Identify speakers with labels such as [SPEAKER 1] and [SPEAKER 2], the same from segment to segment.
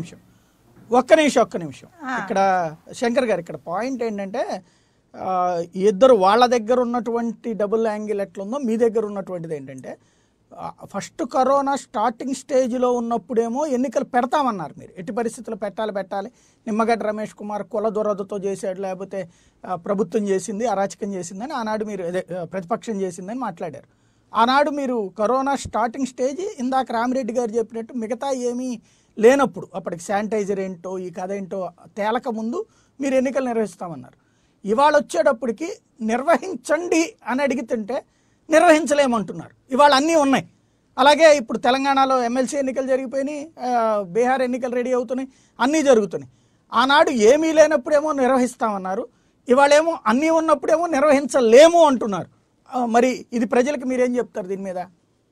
[SPEAKER 1] నిమిషం ఒక్క నిమిషం ఒక్క నిమిషం ఇక్కడ శంకర్ గారు ఇక్కడ పాయింట్ ఏంటంటే ఆ, ఇద్దరు వాళ్ళ దగ్గర ఉన్నటువంటి డబుల్ యాంగిల్ ఎట్లుందో మీ దగ్గర ఉన్నటువంటిది ఏంటంటే ఆ, ఫస్ట్ కరోనా స్టార్టింగ్ స్టేజ్లో ఉన్నప్పుడేమో ఎన్నికలు పెడతామన్నారు మీరు ఎట్టి పరిస్థితుల్లో పెట్టాలి పెట్టాలి నిమ్మగడ్డ రమేష్ కుమార్ కుల దురదతో చేశాడు లేకపోతే ఆ, ప్రభుత్వం చేసింది అరాచకం చేసిందని ఆనాడు మీరు అదే, ఆ, ప్రతిపక్షం చేసిందని మాట్లాడారు ఆనాడు మీరు కరోనా స్టార్టింగ్ స్టేజ్ ఇందాక రామిరెడ్డి గారు చెప్పినట్టు మిగతా ఏమీ లేనప్పుడు అప్పటికి శానిటైజర్ ఏంటో ఈ కథ ఏంటో తేలక ముందు మీరు ఎన్నికలు నిర్వహిస్తామన్నారు ఇవాళ వచ్చేటప్పటికి నిర్వహించండి అని అడిగితుంటే నిర్వహించలేమంటున్నారు ఇవాళ అన్నీ ఉన్నాయి అలాగే ఇప్పుడు తెలంగాణలో ఎమ్మెల్సీ ఎన్నికలు జరిగిపోయినాయి ఆ, బీహార్ ఎన్నికలు రెడీ అవుతున్నాయి అన్నీ జరుగుతున్నాయి ఆనాడు ఏమీ లేనప్పుడేమో నిర్వహిస్తామన్నారు ఇవాళేమో అన్నీ ఉన్నప్పుడేమో నిర్వహించలేము అంటున్నారు ఆ, మరి ఇది ప్రజలకు మీరేం చెప్తారు దీని మీద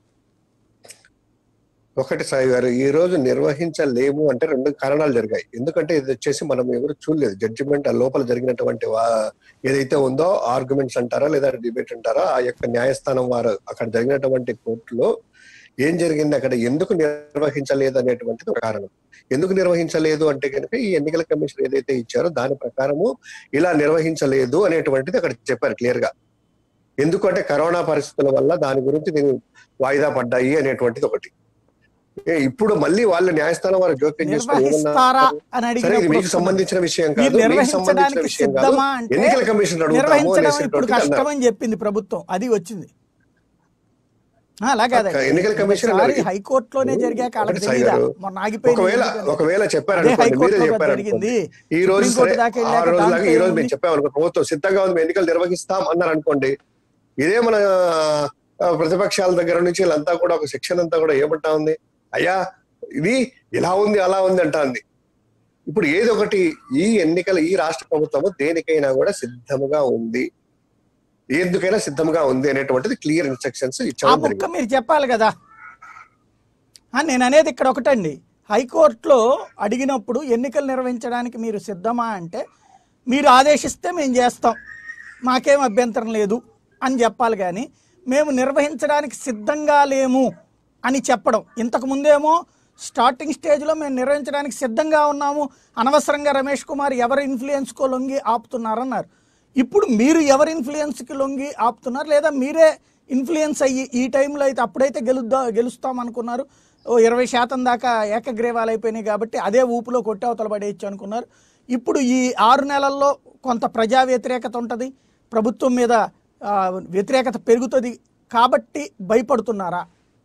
[SPEAKER 2] ఒకటి సాయి గారు ఈ రోజు నిర్వహించలేము అంటే రెండు కారణాలు జరిగాయి ఎందుకంటే ఇది వచ్చేసి మనం ఎవరు చూడలేదు జడ్జిమెంట్ ఆ లోపల జరిగినటువంటి వా- ఏదైతే ఉందో ఆర్గ్యుమెంట్స్ అంటారా లేదా డిబేట్ అంటారా ఆ యొక్క న్యాయస్థానం వారు అక్కడ జరిగినటువంటి కోర్టులో ఏం జరిగింది అక్కడ ఎందుకు నిర్వహించలేదు అనేటువంటిది ఒక కారణం ఎందుకు నిర్వహించలేదు అంటే కనుక ఈ ఎన్నికల కమిషన్ ఏదైతే ఇచ్చారో దాని ప్రకారము ఇలా నిర్వహించలేదు అనేటువంటిది అక్కడ చెప్పారు క్లియర్ గా ఎందుకంటే కరోనా పరిస్థితుల వల్ల దాని గురించి దీని వాయిదా పడ్డాయి అనేటువంటిది ఒకటి ఏ, ఇప్పుడు మళ్ళీ వాళ్ళు న్యాయస్థానం వారు జోక్యం చేసుకొని
[SPEAKER 1] నిర్వహిస్తారా
[SPEAKER 2] ఏమన్నారు?
[SPEAKER 1] అని
[SPEAKER 2] సరే ఇది మీకు
[SPEAKER 1] అడిగినప్పుడు
[SPEAKER 2] సంబంధించిన విషయం
[SPEAKER 1] మీరు
[SPEAKER 2] కాదు మీకు సంబంధించిన
[SPEAKER 1] నిర్వహించడానికి
[SPEAKER 2] విషయం కాదు
[SPEAKER 1] సిద్ధమా అంటే
[SPEAKER 2] ఎన్నికల కమిషన్ అడుగుతాము
[SPEAKER 1] నిర్వహించడం ఇప్పుడు
[SPEAKER 2] అనేటువంటిది
[SPEAKER 1] కష్టం
[SPEAKER 2] అన్నారు.
[SPEAKER 1] అని చెప్పింది ప్రభుత్వం అది వచ్చింది ఆ, అలా కాదండి
[SPEAKER 2] ఎన్నికల కమిషన్
[SPEAKER 1] ఒకసారి
[SPEAKER 2] అడిగి-
[SPEAKER 1] హైకోర్టులోనే జరిగాక వాళ్ళకి
[SPEAKER 2] ఒకటి సాయి
[SPEAKER 1] తెలీదా
[SPEAKER 2] గారు,
[SPEAKER 1] మొన్న ఆగిపోయింది
[SPEAKER 2] ఒకవేళ
[SPEAKER 1] ఎందుకని?
[SPEAKER 2] ఒకవేళ
[SPEAKER 1] అదే
[SPEAKER 2] చెప్పారనుకోండి మీరే
[SPEAKER 1] హైకోర్టులో
[SPEAKER 2] చెప్పారనుకోండి
[SPEAKER 1] జరిగింది
[SPEAKER 2] ఈ రోజు
[SPEAKER 1] సుప్రీంకోర్టు
[SPEAKER 2] సరే
[SPEAKER 1] దాకా
[SPEAKER 2] ఆ
[SPEAKER 1] వెళ్ళాక
[SPEAKER 2] రోజు దాకా
[SPEAKER 1] దాంట్లో
[SPEAKER 2] ఈ రోజు
[SPEAKER 1] ఏముంది?
[SPEAKER 2] మేము చెప్పామనుకో ప్రభుత్వం సిద్ధంగా ఉంది మేము ఎన్నికలు నిర్వహిస్తాం అన్నారు అనుకోండి ఇదే మన ఆ, ప్రతిపక్షాల దగ్గర నుంచి వీళ్ళంతా కూడా ఒక సెక్షన్ అంతా కూడా ఏమంటా ఉంది అయ్యా ఇది ఇలా ఉంది అలా ఉంది అంటా ఉంది ఇప్పుడు ఏది ఒకటి ఈ ఎన్నికలు ఈ రాష్ట్ర ప్రభుత్వము దేనికైనా కూడా సిద్ధముగా ఉంది ఎందుకైనా సిద్ధంగా ఉంది అనేటువంటిది క్లియర్ ఇన్స్ట్రక్షన్స్
[SPEAKER 1] ఆ
[SPEAKER 2] ఇచ్చడం
[SPEAKER 1] ముక్క
[SPEAKER 2] జరిగింది
[SPEAKER 1] మీరు చెప్పాలి కదా ఆ, నేను అనేది ఇక్కడ ఒకటండి హైకోర్టులో అడిగినప్పుడు ఎన్నికలు నిర్వహించడానికి మీరు సిద్ధమా అంటే మీరు ఆదేశిస్తే మేము చేస్తాం మాకేం అభ్యంతరం లేదు అని చెప్పాలి కానీ మేము నిర్వహించడానికి సిద్ధంగా లేము అని చెప్పడం ఇంతకు ముందేమో స్టార్టింగ్ స్టేజ్లో మేము నిర్వహించడానికి సిద్ధంగా ఉన్నాము అనవసరంగా రమేష్ కుమార్ ఎవరి ఇన్ఫ్లుయెన్స్కో లొంగి ఆపుతున్నారన్నారు ఇప్పుడు మీరు ఎవరి ఇన్ఫ్లుయెన్స్కి లొంగి ఆపుతున్నారు లేదా మీరే ఇన్ఫ్లుయెన్స్ అయ్యి ఈ టైంలో అయితే అప్పుడైతే గెలుద్దా గెలుస్తాం అనుకున్నారు ఓ ఇరవై శాతం దాకా ఏకగ్రీవాలు అయిపోయినాయి కాబట్టి అదే ఊపులో కొట్టి అవతల పడేయచ్చు అనుకున్నారు ఇప్పుడు ఈ ఆరు నెలల్లో కొంత ప్రజా వ్యతిరేకత ఉంటుంది ప్రభుత్వం మీద ఆ, వ్యతిరేకత పెరుగుతుంది కాబట్టి భయపడుతున్నారా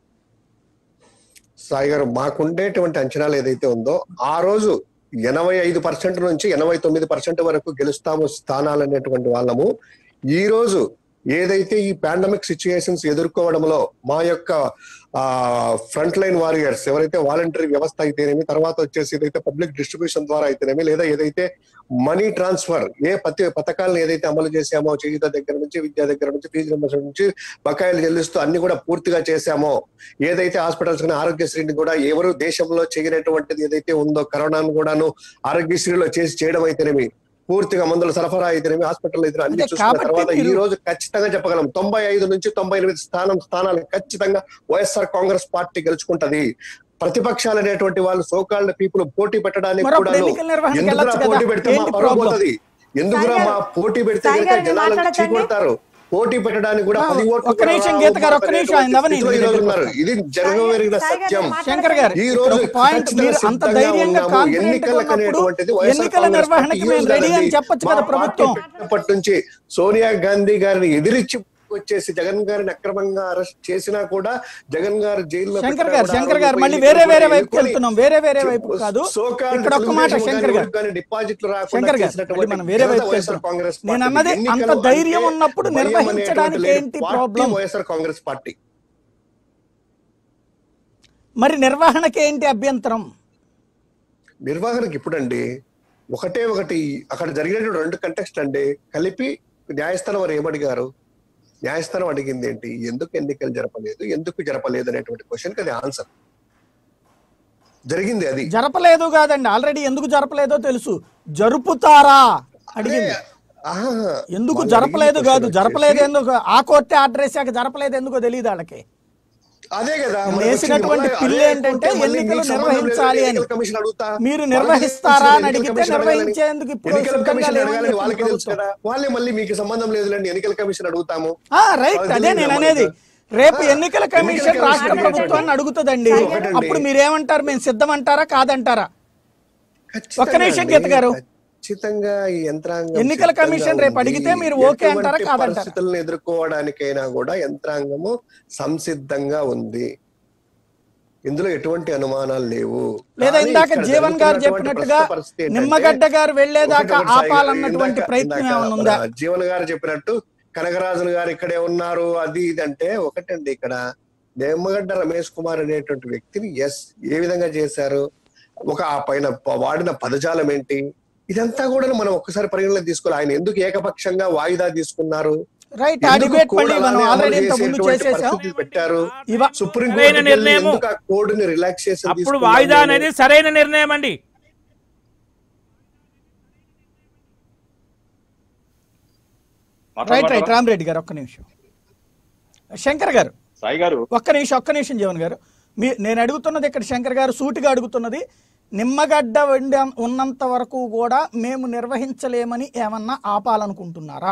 [SPEAKER 2] సాయి గారు మాకుండేటువంటి అంచనాలు ఏదైతే ఉందో ఆ రోజు ఎనభై ఐదు పర్సెంట్ నుంచి ఎనభై తొమ్మిది పర్సెంట్ వరకు గెలుస్తాము స్థానాలు అనేటువంటి వాళ్ళము ఈ రోజు ఏదైతే ఈ పాండమిక్ సిచ్యుయేషన్స్ ఎదుర్కోవడంలో మా యొక్క ఆ ఫ్రంట్ లైన్ వారియర్స్ ఎవరైతే వాలంటరీ వ్యవస్థ అయితేనేమి తర్వాత వచ్చేసి ఏదైతే పబ్లిక్ డిస్ట్రిబ్యూషన్ ద్వారా అయితేనేమి లేదా ఏదైతే మనీ ట్రాన్స్ఫర్ ఏ పతి పథకాలను ఏదైతే అమలు చేశామో చేయుత దగ్గర నుంచి విద్యా దగ్గర నుంచి ఫీజు రింబర్స్మెంట్ నుంచి బకాయిలు చెల్లిస్తూ అన్ని కూడా పూర్తిగా చేశామో ఏదైతే హాస్పిటల్స్ కానీ ఆరోగ్యశ్రీని కూడా ఎవరు దేశంలో చేయనటువంటిది ఏదైతే ఉందో కరోనాను కూడాను ఆరోగ్యశ్రీలో చేసి చేయడం అయితేనేమి పూర్తిగా మందుల సరఫరా అయితేనేమి హాస్పిటల్ అయితే అన్ని
[SPEAKER 1] అంటే
[SPEAKER 2] చూసుకున్న
[SPEAKER 1] కాబట్టి
[SPEAKER 2] తర్వాత ఈ
[SPEAKER 1] మీరు-
[SPEAKER 2] రోజు ఖచ్చితంగా చెప్పగలం తొంభై ఐదు నుంచి తొంభై ఎనిమిది స్థానం స్థానాలు ఖచ్చితంగా వైఎస్ఆర్ కాంగ్రెస్ పార్టీ గెలుచుకుంటది ప్రతిపక్షాలు అనేటువంటి వాళ్ళు సోకాళ్ళ పీపుల్ పోటీ పెట్టడానికి
[SPEAKER 1] మరి అప్పుడు
[SPEAKER 2] కూడా
[SPEAKER 1] ఎన్నికల నిర్వహణకి
[SPEAKER 2] ఎందుకురా
[SPEAKER 1] వెళ్ళొచ్చు కదా?
[SPEAKER 2] పోటీ పెడితే మా
[SPEAKER 1] ఏంటి
[SPEAKER 2] పరువు
[SPEAKER 1] problem?
[SPEAKER 2] పోతుంది ఎందుకురా
[SPEAKER 3] సాయి
[SPEAKER 2] మా
[SPEAKER 3] గారు-
[SPEAKER 2] పోటీ పెడితే
[SPEAKER 3] సాయి
[SPEAKER 2] కనుక
[SPEAKER 3] గారు మీరు
[SPEAKER 2] జనాలు
[SPEAKER 3] మాట్లాడకండి.
[SPEAKER 2] చీకొడతారు పోటీ పెట్టడానికి కూడా
[SPEAKER 1] ఆ,
[SPEAKER 2] పది ఓట్లు
[SPEAKER 1] ఒక్క నిమిషం
[SPEAKER 2] రావు
[SPEAKER 1] గీత గారు, ఒక్క
[SPEAKER 2] అనేటువంటి
[SPEAKER 1] నిమిషం ఆయన అవని
[SPEAKER 2] స్థితిలో ఈ రోజు ఉన్నారు ఇది జరగవెరిగిన
[SPEAKER 3] సాయి గారు
[SPEAKER 2] సత్యం
[SPEAKER 3] మాట్లాడండి.
[SPEAKER 1] శంకర్ గారు
[SPEAKER 2] ఈ
[SPEAKER 1] ఇక్కడ
[SPEAKER 2] రోజు
[SPEAKER 1] ఒక పాయింట్
[SPEAKER 2] ఖచ్చితంగా
[SPEAKER 1] మీరు అంత
[SPEAKER 2] సిద్ధంగా
[SPEAKER 1] ధైర్యంగా
[SPEAKER 2] ఉన్నాము.
[SPEAKER 1] కాన్ఫిడెంట్
[SPEAKER 2] ఎన్నికలకు అనేటువంటిది వైఎస్ఆర్
[SPEAKER 1] ఎన్నికల
[SPEAKER 2] కాంగ్రెస్
[SPEAKER 1] నిర్వహణకి
[SPEAKER 2] పార్టీ
[SPEAKER 1] మేము
[SPEAKER 2] యూజ్
[SPEAKER 1] రెడీ అని
[SPEAKER 2] కాదండి.
[SPEAKER 1] చెప్పొచ్చు
[SPEAKER 2] మా
[SPEAKER 1] కదా
[SPEAKER 2] పార్టీ
[SPEAKER 1] ప్రభుత్వం
[SPEAKER 2] పెట్టినప్పటి నుంచి సోనియా గాంధీ గారిని ఎదిరించి వచ్చేసి జగన్ గారిని అక్రమంగా అరెస్ట్ చేసినా కూడా జగన్ గారు జైల్లో
[SPEAKER 1] శంకర్
[SPEAKER 2] పెట్టినా
[SPEAKER 1] గారు
[SPEAKER 2] కూడా
[SPEAKER 1] శంకర్ గారు
[SPEAKER 2] ఆరోపణ
[SPEAKER 1] మళ్ళీ
[SPEAKER 2] ఎన్నికలు
[SPEAKER 1] వేరే వేరే
[SPEAKER 2] కూడా
[SPEAKER 1] వైపుకి
[SPEAKER 2] ఎన్నుకొని
[SPEAKER 1] వెళ్తున్నాం వేరే వేరే వైపు కాదు
[SPEAKER 2] సో-called
[SPEAKER 1] ఇక్కడ ఒక్క మాట
[SPEAKER 2] తెలుగుదేశం
[SPEAKER 1] శంకర్
[SPEAKER 2] కానీ
[SPEAKER 1] గారు
[SPEAKER 2] కానీ డిపాజిట్లు రాకుండా
[SPEAKER 1] శంకర్ గారు
[SPEAKER 2] చేసినటువంటి
[SPEAKER 1] మళ్ళీ మనం వేరే
[SPEAKER 2] ఘనత
[SPEAKER 1] వైపుకి
[SPEAKER 2] వైఎస్ఆర్
[SPEAKER 1] వెళ్తున్నాం.
[SPEAKER 2] కాంగ్రెస్
[SPEAKER 1] నేను
[SPEAKER 2] పార్టీ.
[SPEAKER 1] అన్నది అంత
[SPEAKER 2] ఎన్నికలు
[SPEAKER 1] ధైర్యం
[SPEAKER 2] అంటే
[SPEAKER 1] ఉన్నప్పుడు
[SPEAKER 2] భయం
[SPEAKER 1] నిర్వహించడానికి
[SPEAKER 2] అనేటువంటి
[SPEAKER 1] ఏంటి
[SPEAKER 2] party
[SPEAKER 1] problem
[SPEAKER 2] YSR Congress party
[SPEAKER 1] మరి నిర్వహణకి ఏంటి అభ్యంతరం
[SPEAKER 2] నిర్వహణకి ఇప్పుడండి ఒకటే ఒకటి అక్కడ జరిగినటువంటి రెండు కంటెక్స్ట్ అండి కలిపి న్యాయస్థానం వారు ఏమడిగారు న్యాయస్థానం అడిగింది ఏంటి ఎందుకు ఎన్నికలు జరపలేదు ఎందుకు జరపలేదు అనేటువంటి క్వశ్చన్ అది ఆన్సర్ జరిగింది అది
[SPEAKER 1] జరపలేదు కాదండి ఆల్రెడీ ఎందుకు జరపలేదో తెలుసు జరుపుతారా అడిగింది
[SPEAKER 2] ఆహా.
[SPEAKER 1] ఎందుకు
[SPEAKER 2] వాళ్ళు
[SPEAKER 1] జరపలేదు
[SPEAKER 2] అడిగిన
[SPEAKER 1] కాదు
[SPEAKER 2] question
[SPEAKER 1] జరపలేదు
[SPEAKER 2] వచ్చేసి
[SPEAKER 1] ఎందుకు ఆ కోర్టే ఆర్డర్ వేసాక జరపలేదు ఎందుకో తెలియదు వాళ్ళకి
[SPEAKER 2] అదే కదా మనకు
[SPEAKER 1] వేసినటువంటి
[SPEAKER 2] వచ్చింది.
[SPEAKER 1] పిల్లు
[SPEAKER 2] అదే
[SPEAKER 1] ఏంటంటే
[SPEAKER 2] కోర్టు మళ్ళీ
[SPEAKER 1] ఎన్నికలు
[SPEAKER 2] మీకు సంబంధం లేదు,
[SPEAKER 1] నిర్వహించాలి అని.
[SPEAKER 2] ఎన్నికల కమిషన్ అడుగుతా.
[SPEAKER 1] మీరు
[SPEAKER 2] వాళ్ళకి
[SPEAKER 1] నిర్వహిస్తారా
[SPEAKER 2] తెలుసు
[SPEAKER 1] అని
[SPEAKER 2] ఎన్నికల
[SPEAKER 1] అడిగితే
[SPEAKER 2] కమిషన్ అడగాలని.
[SPEAKER 1] నిర్వహించేందుకు ఇప్పుడు
[SPEAKER 2] ఎన్నికల
[SPEAKER 1] సిద్ధంగా
[SPEAKER 2] కమిషన్
[SPEAKER 1] లేవని
[SPEAKER 2] అడగాలని వాళ్ళకి
[SPEAKER 1] చెప్తుంది
[SPEAKER 2] తెలుసు కదా వాళ్ళే మళ్ళీ మీకు సంబంధం లేదులేండి ఎన్నికల కమిషన్ అడుగుతాము
[SPEAKER 1] ఆ, రైట్
[SPEAKER 2] వాళ్ళకి
[SPEAKER 1] అదే
[SPEAKER 2] తెలియదు
[SPEAKER 1] నేను
[SPEAKER 2] మనకి.
[SPEAKER 1] అనేది రేపు
[SPEAKER 2] ఆ,
[SPEAKER 1] ఎన్నికల
[SPEAKER 2] ఎన్నికల
[SPEAKER 1] కమిషన్
[SPEAKER 2] కమిషన్
[SPEAKER 1] రాష్ట్ర
[SPEAKER 2] అడిగేటప్పుడు
[SPEAKER 1] ప్రభుత్వాన్ని అడుగుతుందండి
[SPEAKER 2] ఒకటండి.
[SPEAKER 1] అప్పుడు మీరేమంటారు మేము సిద్ధమంటారా కాదంటారా
[SPEAKER 2] ఖచ్చితంగా
[SPEAKER 1] ఒక్క నిమిషం
[SPEAKER 2] అండి.
[SPEAKER 1] గీత గారు.
[SPEAKER 2] ఖచ్చితంగా ఈ యంత్రాంగం
[SPEAKER 1] ఎన్నికల
[SPEAKER 2] సిద్ధంగా
[SPEAKER 1] కమిషన్ రేపు
[SPEAKER 2] ఉంది.
[SPEAKER 1] అడిగితే మీరు ఓకే అంటారా
[SPEAKER 2] ఎటువంటి
[SPEAKER 1] కాదంటారా?
[SPEAKER 2] పరిస్థితులను ఎదుర్కోవడానికైనా కూడా యంత్రాంగము సంసిద్ధంగా ఉంది ఇందులో ఎటువంటి అనుమానాలు లేవు
[SPEAKER 1] లేదా
[SPEAKER 2] కానీ
[SPEAKER 1] ఇందాక
[SPEAKER 2] ఇక్కడ
[SPEAKER 1] జీవన్ గారు
[SPEAKER 2] జరుగుతున్నటువంటి
[SPEAKER 1] చెప్పినట్టుగా
[SPEAKER 2] ప్రస్తుత పరిస్థితి ఏంటంటే,
[SPEAKER 1] నిమ్మగడ్డ గారు వెళ్లేదాకా
[SPEAKER 2] ఒకటి ఒకటి సాయి గారు,
[SPEAKER 1] ఆపాలన్నటువంటి
[SPEAKER 2] ఇందాక-
[SPEAKER 1] ప్రయత్నం
[SPEAKER 2] ఇందాక
[SPEAKER 1] ఏమైనా ఉందా
[SPEAKER 2] మన జీవన్ గారు చెప్పినట్టు కనకరాజులు గారు ఇక్కడే ఉన్నారు అది ఇది అంటే ఒకటండి ఇక్కడ నిమ్మగడ్డ రమేష్ కుమార్ అనేటువంటి వ్యక్తిని ఎస్ ఏ విధంగా చేశారు ఒక ఆ పైన ప- వాడిన పదజాలం ఏంటి ఇదంతా కూడా మనం ఒక్కసారి పరిగణలోకి తీసుకోవాలి ఆయన ఎందుకు ఏకపక్షంగా వాయిదా తీసుకున్నారు
[SPEAKER 1] రైట్ ఆ
[SPEAKER 2] ఎందుకు
[SPEAKER 1] డిబేట్
[SPEAKER 2] కోడ్
[SPEAKER 1] మళ్ళీ మనం
[SPEAKER 2] అలానే
[SPEAKER 1] ఆల్రెడీ
[SPEAKER 2] అమలు
[SPEAKER 1] ఇంత ముందు
[SPEAKER 2] చేసేటువంటి
[SPEAKER 1] చేసేసాం
[SPEAKER 2] పరిస్థితులు పెట్టారు
[SPEAKER 1] ఇవా
[SPEAKER 2] సుప్రీం
[SPEAKER 3] సరైన
[SPEAKER 2] కోర్టు
[SPEAKER 3] నిర్ణయము.
[SPEAKER 2] ఎందుకు ఆ కోడ్ ని రిలాక్సేషన్
[SPEAKER 3] అప్పుడు వాయిదా అనేది సరైన నిర్ణయం అండి
[SPEAKER 1] రైట్ రైట్ రామరెడ్డి గారు ఒక్క నిమిషం శంకర్ గారు
[SPEAKER 4] సాయి గారు
[SPEAKER 1] ఒక్క నిమిషం ఒక్క నిమిషం జీవన్ గారు మీ నేను అడుగుతున్నది ఇక్కడ శంకర్ గారు సూటిగా అడుగుతున్నది నిమ్మగడ్డ వండి ఉన్నంత వరకు కూడా మేము నిర్వహించలేమని ఏమన్నా ఆపాలనుకుంటున్నారా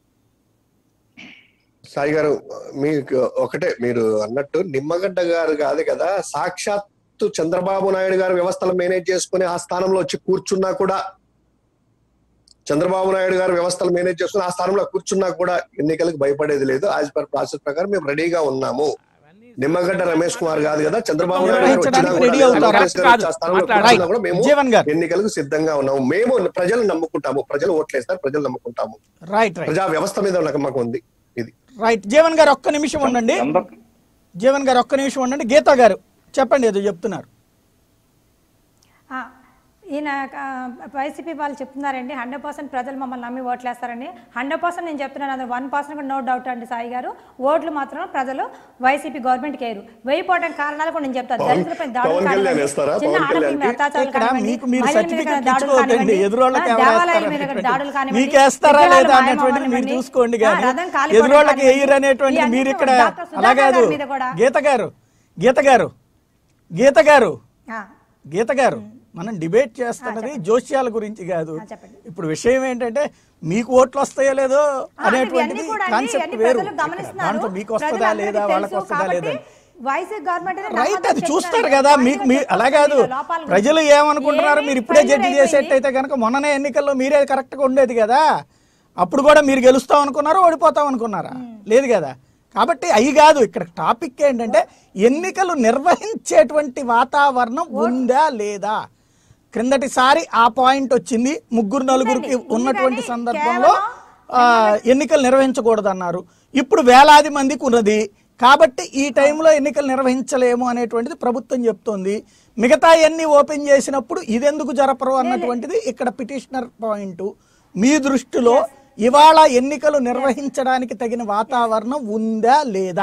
[SPEAKER 2] సాయి గారు మీకు ఒకటే మీరు అన్నట్టు నిమ్మగడ్డ గారు కాదు కదా సాక్షాత్తు చంద్రబాబు నాయుడు గారు వ్యవస్థలు మేనేజ్ చేసుకుని ఆ స్థానంలో వచ్చి కూర్చున్నా కూడా చంద్రబాబు నాయుడు గారు వ్యవస్థలు మేనేజ్ చేసుకుని ఆ స్థానంలో కూర్చున్నా కూడా ఎన్నికలకు భయపడేది లేదు యాజ్ పర్ ప్రాసెస్ ప్రకారం మేము రెడీగా ఉన్నాము నిమ్మగడ్డ రమేష్ కుమార్ కాదు కదా చంద్రబాబు నాయుడు గారు వచ్చినా
[SPEAKER 1] నిర్వహించడానికి
[SPEAKER 2] కూడా
[SPEAKER 1] రెడీ అవుతారా?
[SPEAKER 2] లోకేష్ గారు వచ్చి ఆ స్థానంలో
[SPEAKER 3] మాట్లాడు.
[SPEAKER 2] కూర్చున్నా కూడా మేము
[SPEAKER 1] జీవన్ గారు
[SPEAKER 2] ఎన్నికలకు సిద్ధంగా ఉన్నాము మేము ప్రజలు నమ్ముకుంటాము ప్రజలు ఓట్లేస్తారు ప్రజలు నమ్ముకుంటాము
[SPEAKER 1] రైట్ రైట్
[SPEAKER 2] ప్రజా వ్యవస్థ మీద నమ్మకం ఉంది ఇది
[SPEAKER 1] రైట్ జీవన్ గారు ఒక్క నిమిషం ఉండండి
[SPEAKER 4] చంద్ర
[SPEAKER 1] జీవన్ గారు ఒక్క నిమిషం ఉండండి గీతా గారు చెప్పండి ఏదో చెప్తున్నారు
[SPEAKER 5] ఆ, ఈయన ఆ, వైసీపీ వాళ్ళు చెప్తున్నారండి హండ్రెడ్ పర్సెంట్ ప్రజలు మమ్మల్ని నమ్మి ఓట్లేస్తారండి హండ్రెడ్ పర్సెంట్ నేను చెప్తున్నాను అది వన్ పర్సెంట్ కూడా నో డౌట్ అండి సాయి గారు ఓట్లు మాత్రం ప్రజలు వైసీపీ గవర్నమెంట్ కేరు వేయిపోవడం కారణాలు కూడా నేను చెప్తాను
[SPEAKER 2] పవన్-
[SPEAKER 5] దళితులపై దాడులు
[SPEAKER 2] పవన్ కళ్యాణ్
[SPEAKER 5] కానివ్వండి,
[SPEAKER 2] వేస్తారా?
[SPEAKER 5] చిన్న
[SPEAKER 2] పవన్
[SPEAKER 5] ఆడపిల్లల
[SPEAKER 2] కళ్యాణ్కి?
[SPEAKER 5] అత్యాచారాలు
[SPEAKER 1] ఇక్కడ
[SPEAKER 5] కానివ్వండి,
[SPEAKER 1] మీకు మీరు
[SPEAKER 5] మహిళల మీద
[SPEAKER 1] సర్టిఫికెట్
[SPEAKER 5] దాడులు
[SPEAKER 1] ఇచ్చుకోవద్దండి
[SPEAKER 5] కానివ్వండి,
[SPEAKER 1] ఎదురోళ్ళకి
[SPEAKER 5] ఆ,
[SPEAKER 1] ఎవరు
[SPEAKER 5] దేవాలయాల
[SPEAKER 1] వేస్తారు
[SPEAKER 5] మీద
[SPEAKER 1] అనేటువంటిది.
[SPEAKER 5] దాడులు కానివ్వండి,
[SPEAKER 1] మీకు వేస్తారా
[SPEAKER 5] విగ్రహాలు
[SPEAKER 1] లేదా
[SPEAKER 5] మాయం
[SPEAKER 1] అనేటువంటిది మీరు
[SPEAKER 5] అవ్వనివ్వండి,
[SPEAKER 1] చూసుకోండి
[SPEAKER 5] ఆ,
[SPEAKER 1] కానీ
[SPEAKER 5] రథం కాలిపోవడం
[SPEAKER 1] ఎదురోళ్ళకి
[SPEAKER 5] కానివ్వండి,
[SPEAKER 1] ఎయ్యరు అనేటువంటిది
[SPEAKER 5] ఇవన్నీ
[SPEAKER 1] మీరు ఇక్కడ
[SPEAKER 5] కూడా డాక్టర్
[SPEAKER 1] అలా
[SPEAKER 5] సుధాకర్
[SPEAKER 1] కాదు
[SPEAKER 5] గారి మీద కూడా
[SPEAKER 1] గీత గారు గీత గారు గీత గారు
[SPEAKER 5] ఆ,
[SPEAKER 1] గీత గారు మనం డిబేట్ చేస్తున్నది జోస్యాల గురించి కాదు
[SPEAKER 5] ఆ, చెప్పండి.
[SPEAKER 1] ఇప్పుడు విషయం ఏంటంటే మీకు ఓట్లు వస్తాయో లేదో
[SPEAKER 5] ఆ,
[SPEAKER 1] అనేటువంటిది
[SPEAKER 5] ఇవన్నీ కూడా అండి,
[SPEAKER 1] కాన్సెప్ట్
[SPEAKER 5] ఇవన్నీ
[SPEAKER 1] వేరు
[SPEAKER 5] ప్రజలు
[SPEAKER 1] ఇక్కడ.
[SPEAKER 5] గమనిస్తున్నారు.
[SPEAKER 1] దాంట్లో మీకు వస్తుందా
[SPEAKER 5] ప్రజలందరికీ
[SPEAKER 1] లేదా వాళ్ళకి
[SPEAKER 5] తెలుసు
[SPEAKER 1] వస్తుందా లేదా
[SPEAKER 5] కాబట్టి వైసీపీ గవర్నమెంట్ అనేది
[SPEAKER 1] రైట్
[SPEAKER 5] నమ్మకం
[SPEAKER 1] అది చూస్తారు
[SPEAKER 5] చెప్తున్నారు.
[SPEAKER 1] కదా
[SPEAKER 5] వాళ్ళు
[SPEAKER 1] మీకు
[SPEAKER 5] కూడా
[SPEAKER 1] మీ
[SPEAKER 5] చెప్తున్నారు
[SPEAKER 1] అలా కాదు
[SPEAKER 5] ఈ లోపాల గురించి.
[SPEAKER 1] ప్రజలు ఏమనుకుంటున్నారు
[SPEAKER 5] ఏమీ
[SPEAKER 1] మీరు ఇప్పుడే
[SPEAKER 5] failure
[SPEAKER 1] జడ్జి
[SPEAKER 5] అయిపోయింది.
[SPEAKER 1] చేసేట్టయితే కనుక మొన్ననే ఎన్నికల్లో మీరే కరెక్ట్ గా ఉండేది కదా అప్పుడు కూడా మీరు గెలుస్తాం అనుకున్నారా ఓడిపోతాం అనుకున్నారా లేదు కదా కాబట్టి అవి కాదు ఇక్కడ టాపిక్ ఏంటంటే ఎన్నికలు నిర్వహించేటువంటి వాతావరణం ఉందా లేదా క్రిందటిసారి ఆ పాయింట్ వచ్చింది ముగ్గురు నలుగురికి
[SPEAKER 5] ఉందండి.
[SPEAKER 1] ఉన్నటువంటి
[SPEAKER 5] ఉంది
[SPEAKER 1] సందర్భంలో
[SPEAKER 5] కేవలం
[SPEAKER 1] ఆ, ఎన్నికలు నిర్వహించకూడదన్నారు ఇప్పుడు వేలాది మందికి ఉన్నది కాబట్టి ఈ టైంలో ఎన్నికలు నిర్వహించలేము అనేటువంటిది ప్రభుత్వం చెప్తోంది మిగతా అన్ని ఓపెన్ చేసినప్పుడు ఇదెందుకు జరపరు అన్నటువంటిది ఇక్కడ పిటిషనర్ పాయింట్ మీ దృష్టిలో ఇవాళ ఎన్నికలు నిర్వహించడానికి తగిన వాతావరణం ఉందా లేదా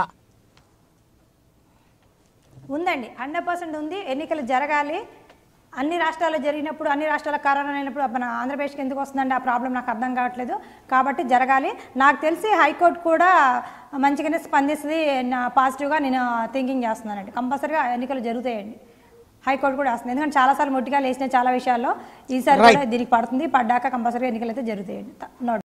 [SPEAKER 5] ఉందండి హండ్రెడ్ పర్సెంట్ ఉంది ఎన్నికలు జరగాలి అన్ని రాష్ట్రాల్లో జరిగినప్పుడు అన్ని రాష్ట్రాల కరోనా అయినప్పుడు మన ఆంధ్రప్రదేశ్కి ఎందుకు వస్తుందండి ఆ ప్రాబ్లం నాకు అర్థం కావట్లేదు కాబట్టి జరగాలి నాకు తెలిసి హైకోర్టు కూడా మంచిగానే స్పందిస్తుంది నా పాజిటివ్గా నేను థింకింగ్ చేస్తున్నానండి కంపల్సరీగా ఎన్నికలు జరుగుతాయండి హైకోర్టు కూడా వస్తుంది ఎందుకంటే చాలాసార్లు మొట్టిగా లేచిన చాలా విషయాల్లో ఈసారి కూడా దీనికి పడుతుంది పడ్డాక కంపల్సరీగా ఎన్నికలు అయితే జరుగుతాయండి నో